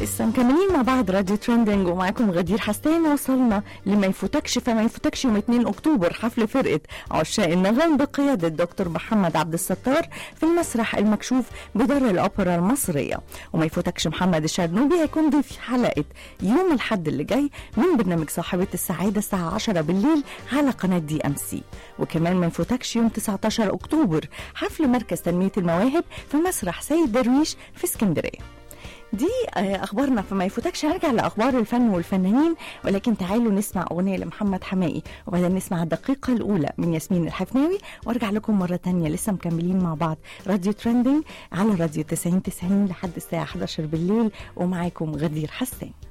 لسه مكملين مع بعض راديو ترندنج ومعاكم غدير حسان وصلنا لما يفوتكش فما يفوتكش يوم 2 اكتوبر حفل فرقه عشاق النغم بقياده الدكتور محمد عبد الستار في المسرح المكشوف بدار الاوبرا المصريه وما يفوتكش محمد الشرنوبي هيكون ضيف حلقه يوم الحد اللي جاي من برنامج صاحبه السعاده الساعه 10 بالليل على قناه دي ام سي وكمان ما يفوتكش يوم 19 اكتوبر حفل مركز تنميه المواهب في مسرح سيد درويش في اسكندريه دي آه، اخبارنا فما يفوتكش هرجع لاخبار الفن والفنانين ولكن تعالوا نسمع اغنيه لمحمد حمائي وبعدين نسمع الدقيقه الاولى من ياسمين الحفناوي وارجع لكم مره تانية لسه مكملين مع بعض راديو ترندنج على راديو 90 90 لحد الساعه 11 بالليل ومعاكم غدير حسان